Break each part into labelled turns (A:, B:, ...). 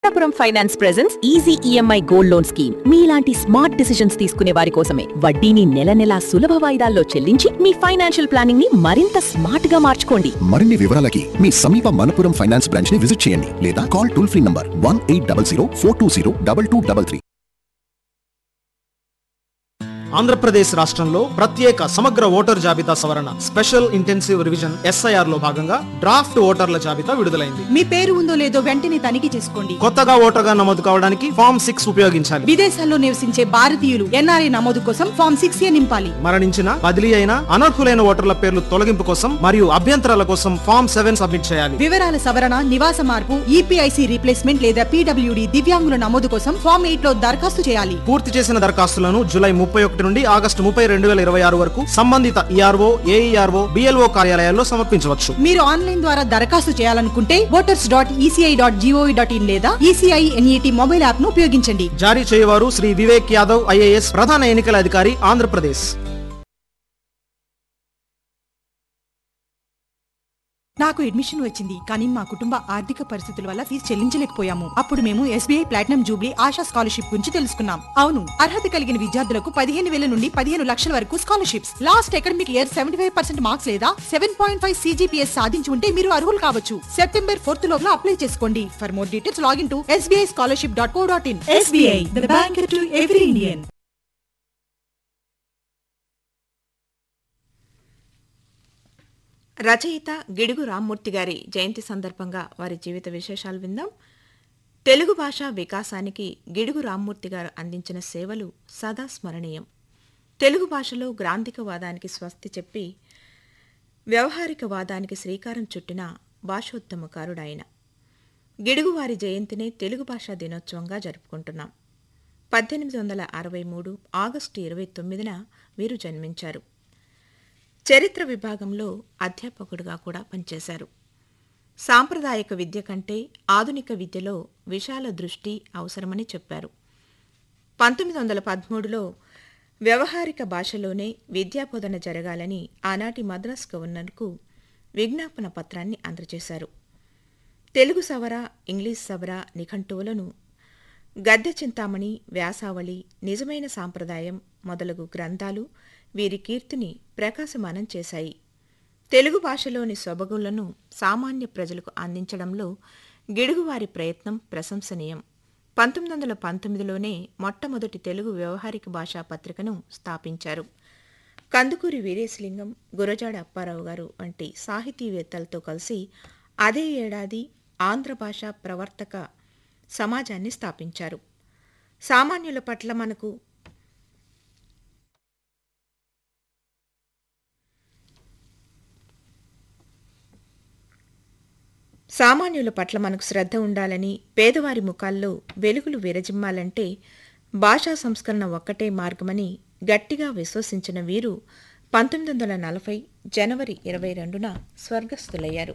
A: Manappuram finance presents easy EMI gold loan scheme మీలాంటి smart decisions తీసుకునే వారి కోసమే వడ్డీని నెల నెలా సులభ వాయిదాల్లో చెల్లించి మీ ఫైనాన్షియల్ ప్లానింగ్ ని మరింత స్మార్ట్ గా మార్చుకోండి
B: మరిన్ని వివరాలకి మీ సమీప మనపురం ఫైనాన్స్ బ్రాంచ్ ని విజిట్ చేయండి లేదా call toll free number one eight double zero four two zero double two double three
C: Andhra Pradesh రాష్ట్రంలో ప్రత్యేక సమగ్ర ఓటర్ జాబితా సవరణ స్పెషల్ ఇంటెన్సివ్ రివిజన్ ఎస్ఐఆర్ లో భాగంగా డ్రాఫ్ట్ ఓటర్ల జాబితా విడుదలైంది
D: మీ పేరు ఉందో లేదో వెంటనే తనిఖీ చేసుకోండి
C: కొత్తగా ఓటర్గా నమోదు కావడానికి ఫామ్ సిక్స్ ఉపయోగించాలి
D: విదేశాల్లో నివసించే భారతీయులు ఎన్ఆర్ఐ నమోదు కోసం ఫామ్ సిక్స్ ఏ నింపాలి
C: మరణించిన బదిలీ అయిన అనర్హులైన ఓటర్ల పేర్లు తొలగింపు కోసం మరియు అభ్యంతరాల కోసం ఫామ్ సెవెన్ సబ్మిట్ చేయాలి
D: వివరాల సవరణ నివాస మార్పు ఈపీఐసి రీప్లేస్మెంట్ లేదా పీడబ్ల్యూడి దివ్యాంగుల నమోదు కోసం ఫామ్ ఎయిట్ లో దరఖాస్తు చేయాలి
C: పూర్తి చేసిన దరఖాస్తులను జూలై ముప్పై ఒకటి నుండి ఆగస్టు ముప్పై రెండు వేల ఇరవై ఆరు వరకు సంబంధిత ఈఆర్ఓ ఏఈఆర్ఓ బిఎల్ఓ కార్యాలయాల్లో సమర్పించవచ్చు
D: మీరు ఆన్లైన్ ద్వారా దరఖాస్తు చేయాలనుకుంటే voters dot ECI dot gov dot in లేదా ఈసీఐ ఎన్ఈటి మొబైల్ యాప్ ను ఉపయోగించండి
C: జారీ చేయవారు శ్రీ వివేక్ యాదవ్ ఐఏఎస్ ప్రధాన ఎన్నికల అధికారి ఆంధ్రప్రదేశ్
D: నాకు అడ్మిషన్ వచ్చింది కానీ మా కుటుంబ ఆర్థిక పరిస్థితుల వల్ల ఫీజు చెల్లించలేకపోయాము అప్పుడు మేము SBI platinum jubilee Asha scholarship గురించి తెలుసుకున్నాం అవును అర్హత కలిగిన విద్యార్థులకు పదిహేను వేల నుండి పదిహేను లక్షల వరకు scholarships last academic year seventy five percent marks లేదా సెవెన్ పాయింట్ ఫైవ్ సీజీపీఎస్ సాధించి ఉంటే మీరు అర్హులు కావచ్చు సెప్టెంబర్ ఫోర్త్ లోపల అప్లై చేసుకోండి for more details login to SBI scholarship dot co dot in SBI the bank to every Indian
E: రచయిత గిడుగు రామ్మూర్తి గారి జయంతి సందర్భంగా వారి జీవిత విశేషాలు విందాం తెలుగు భాష వికాసానికి గిడుగు రామ్మూర్తి గారు అందించిన సేవలు సదా స్మరణీయం తెలుగు భాషలో గ్రాంధికవాదానికి స్వస్తి చెప్పి వ్యవహారిక వాదానికి శ్రీకారం చుట్టిన భాషోత్తమకారుడాయన గిడుగు వారి జయంతిని తెలుగు భాషా దినోత్సవంగా జరుపుకుంటున్నాం పద్దెనిమిది వందల అరవై మూడు ఆగస్టు ఇరవై తొమ్మిదిన వీరు జన్మించారు చరిత్ర విభాగంలో అధ్యాపకుడిగా కూడా పనిచేశారు సాంప్రదాయక విద్య కంటే ఆధునిక విద్యలో విశాల దృష్టి అవసరమని చెప్పారు పంతొమ్మిది వందల పదమూడులో వ్యవహారిక భాషలోనే విద్యాబోధన జరగాలని ఆనాటి మద్రాస్ గవర్నర్కు విజ్ఞాపన పత్రాన్ని అందజేశారు తెలుగు సవర ఇంగ్లీష్ సవర నిఘంటువులను గద్దె చింతామణి వ్యాసావళి నిజమైన సాంప్రదాయం మొదలగు గ్రంథాలు వీరి కీర్తిని ప్రకాశమానం చేశాయి తెలుగు భాషలోని సొబగులను సామాన్య ప్రజలకు అందించడంలో గిడుగువారి ప్రయత్నం ప్రశంసనీయం పంతొమ్మిది వందల పంతొమ్మిదిలోనే మొట్టమొదటి తెలుగు వ్యవహారిక భాషా పత్రికను స్థాపించారు కందుకూరి వీరేశలింగం గురజాడ అప్పారావు గారు వంటి సాహితీవేత్తలతో కలిసి అదే ఏడాది ఆంధ్ర భాష ప్రవర్తక సమాజాన్ని స్థాపించారు సామాన్యుల పట్ల మనకు సామాన్యుల పట్ల మనకు శ్రద్ధ ఉండాలని పేదవారి ముఖాల్లో వెలుగులు విరజిమ్మాలంటే భాషా సంస్కరణ ఒక్కటే మార్గమని గట్టిగా విశ్వసించిన వీరు పంతొమ్మిది వందల నలభై జనవరి ఇరవై రెండున స్వర్గస్థులయ్యారు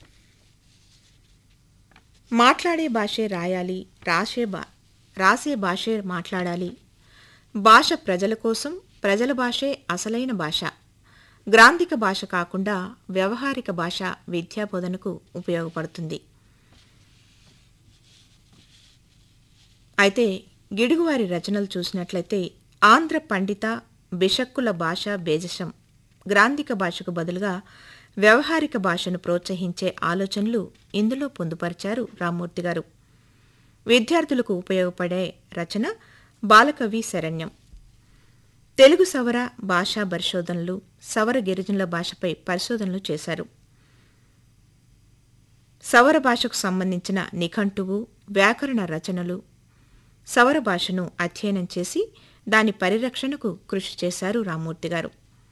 E: మాట్లాడే భాషే రాయాలి రాసే బా రాసే భాషే మాట్లాడాలి భాష ప్రజల కోసం ప్రజల భాషే అసలైన భాష గ్రాంధిక భాష కాకుండా వ్యవహారిక భాష విద్యాబోధనకు ఉపయోగపడుతుంది అయితే గిడుగువారి రచనలు చూసినట్లయితే ఆంధ్ర పండిత బిషక్కుల భాష బేజశం గ్రాంధిక భాషకు బదులుగా వ్యవహారిక భాషను ప్రోత్సహించే ఆలోచనలు ఇందులో పొందుపరిచారు రామ్మూర్తి గారు విద్యార్థులకు ఉపయోగపడే రచన బాలకవి శరణ్యం తెలుగు సవర భాషా పరిశోధనలు సవర గిరిజనుల భాషపై పరిశోధనలు చేశారు సవర భాషకు సంబంధించిన నిఘంటువు వ్యాకరణ రచనలు సవర భాషను అధ్యయనం చేసి దాని పరిరక్షణకు కృషి చేశారు రామ్మూర్తి గారు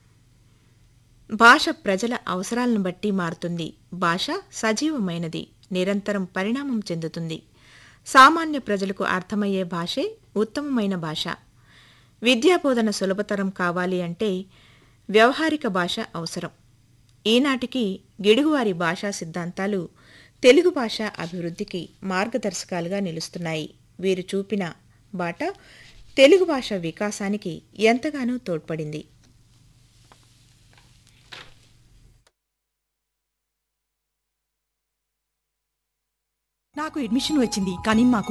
E: భాష ప్రజల అవసరాలను బట్టి మారుతుంది భాష సజీవమైనది నిరంతరం పరిణామం చెందుతుంది సామాన్య ప్రజలకు అర్థమయ్యే భాషే ఉత్తమమైన భాష విద్యాబోధన సులభతరం కావాలి అంటే వ్యవహారిక భాష అవసరం ఈనాటికి గిడుగువారి భాషా సిద్ధాంతాలు తెలుగు భాష అభివృద్ధికి మార్గదర్శకాలుగా నిలుస్తున్నాయి వీరు చూపిన బాట తెలుగు భాష వికాసానికి ఎంతగానో తోడ్పడింది
D: నాకు అడ్మిషన్ వచ్చింది కానీ మా